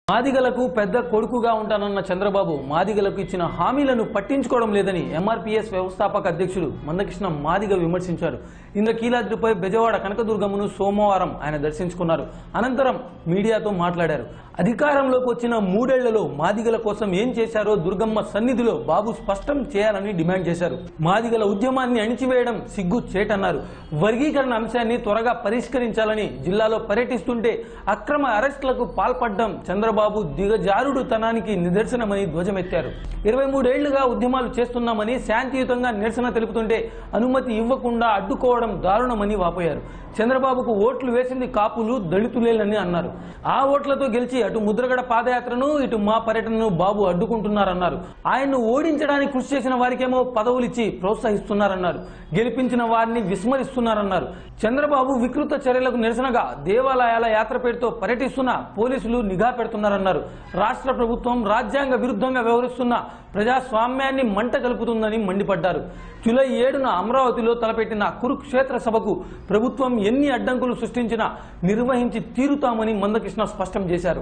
మాదిగలకు పెద్ద కొడుకుగా ఉంటానన్న చంద్రబాబు మాదిగలకు ఇచ్చిన హామీలను పట్టించుకోవడం లేదని ఎంఆర్పీఎస్ వ్యవస్థాపక అధ్యక్షుడు మందకృష్ణ మాదిగ విమర్శించారు ఇంద్రకీలాద్రిపై బెజవాడ కనకదుర్గమ్మను సోమవారం ఆయన దర్శించుకున్నారు అనంతరం మీడియాతో మాట్లాడారు అధికారంలోకి వచ్చిన మూడేళ్లలో మాదిగల కోసం ఏం చేశారో దుర్గమ్మ సన్నిధిలో బాబు స్పష్టం చేయాలని డిమాండ్ చేశారు మాదిగల ఉద్యమాన్ని అణిచివేయడం సిగ్గు చేటన్నారు వర్గీకరణ అంశాన్ని త్వరగా పరిష్కరించాలని జిల్లాలో పర్యటిస్తుంటే అక్రమ అరెస్టులకు పాల్పడ్డం చంద్రబాబు దిగజారుడు తనానికి నిదర్శనమని ధ్వజమెత్తారు ఇరవై మూడేళ్లుగా ఉద్యమాలు చేస్తున్నామని శాంతియుతంగా నిరసన తెలుపుతుంటే అనుమతి ఇవ్వకుండా అడ్డుకోవడం దారుణమని వాపోయారు చంద్రబాబుకు ఓట్లు వేసింది కాపులు దళితులేనని అన్నారు ఆ ఓట్లతో గెలిచి అటు ముద్రగడ పాదయాత్రను ఇటు మా పర్యటనను బాబు అడ్డుకుంటున్నారన్నారు ఆయన్ను ఓడించడానికి కృషి చేసిన వారికేమో పదవులిచ్చి ప్రోత్సహిస్తున్నారన్నారు గెలిపించిన వారిని విస్మరిస్తున్నారన్నారు చంద్రబాబు వికృత చర్యలకు నిరసనగా దేవాలయాల యాత్ర పేరుతో పర్యటిస్తున్న పోలీసులు నిఘా పెడుతున్నారన్నారు రాష్ట్ర ప్రభుత్వం రాజ్యాంగ విరుద్ధంగా వ్యవహరిస్తున్న ప్రజాస్వామ్యాన్ని మంట కలుపుతుందని మండిపడ్డారు జూలై ఏడున అమరావతిలో తలపెట్టిన కురుక్షేత్ర సభకు ప్రభుత్వం ఎన్ని అడ్డంకులు సృష్టించినా నిర్వహించి తీరుతామని మందకృష్ణ స్పష్టం చేశారు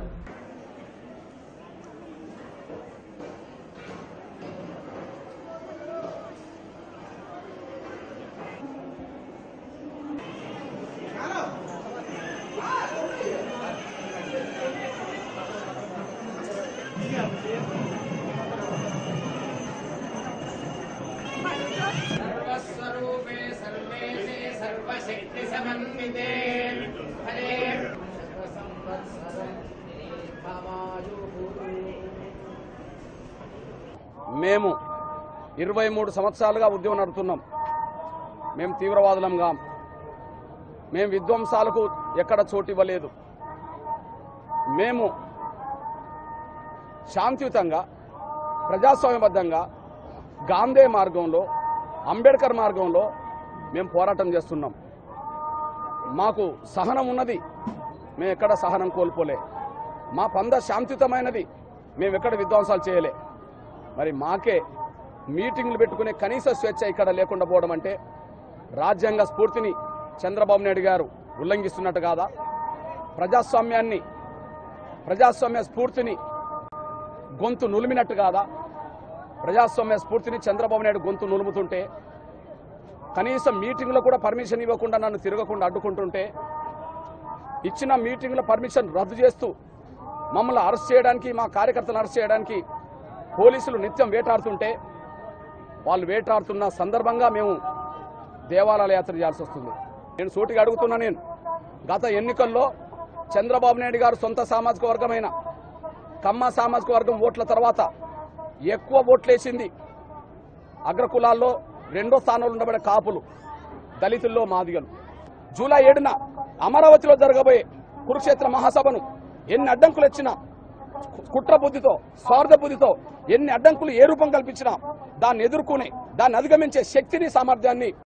सर्वस्वरूपे सर्वेशे सर्वशक्तिसमन्विते हरे सर्वसंवत्सरं दीर्घमायुः మేము ఇరవై మూడు సంవత్సరాలుగా ఉద్యమం నడుపుతున్నాం మేము తీవ్రవాదులంగా మేము విధ్వంసాలకు ఎక్కడ చోటు ఇవ్వలేదు మేము శాంతియుతంగా ప్రజాస్వామ్యబద్ధంగా గాంధీ మార్గంలో అంబేద్కర్ మార్గంలో మేము పోరాటం చేస్తున్నాం మాకు సహనం ఉన్నది మేము ఎక్కడ సహనం కోల్పోలే మా పంద శాంతియుతమైనది మేము ఎక్కడ విధ్వంసాలు చేయలే మరి మాకే మీటింగ్లు పెట్టుకునే కనీస స్వేచ్ఛ ఇక్కడ లేకుండా పోవడం అంటే రాజ్యాంగ స్ఫూర్తిని చంద్రబాబు నాయుడు గారు ఉల్లంఘిస్తున్నట్టు కాదా ప్రజాస్వామ్యాన్ని ప్రజాస్వామ్య స్ఫూర్తిని గొంతు నులిమినట్టు కాదా ప్రజాస్వామ్య స్ఫూర్తిని చంద్రబాబు నాయుడు గొంతు నులుముతుంటే కనీసం మీటింగ్లో కూడా పర్మిషన్ ఇవ్వకుండా నన్ను తిరగకుండా అడ్డుకుంటుంటే ఇచ్చిన మీటింగ్ల పర్మిషన్ రద్దు చేస్తూ మమ్మల్ని అరెస్ట్ చేయడానికి మా కార్యకర్తలను అరెస్ట్ చేయడానికి పోలీసులు నిత్యం వేటాడుతుంటే వాళ్ళు వేటాడుతున్న సందర్భంగా మేము దేవాలయాల యాత్ర చేయాల్సి వస్తుంది నేను సూటిగా అడుగుతున్నా నేను గత ఎన్నికల్లో చంద్రబాబు నాయుడు గారు సొంత సామాజిక వర్గమైన కమ్మ సామాజిక వర్గం ఓట్ల తర్వాత ఎక్కువ ఓట్లేసింది అగ్రకులాల్లో రెండో స్థానంలో ఉండబడే కాపులు దళితుల్లో మాదిగలు జూలై ఏడున అమరావతిలో జరగబోయే కురుక్షేత్ర మహాసభను ఎన్ని అడ్డంకులు వచ్చినా కుట్ర బుద్ధితో స్వార్థ బుద్ధితో ఎన్ని అడ్డంకులు ఏ రూపం కల్పించినా దాన్ని ఎదుర్కొనే దాన్ని అధిగమించే శక్తిని సామర్థ్యాన్ని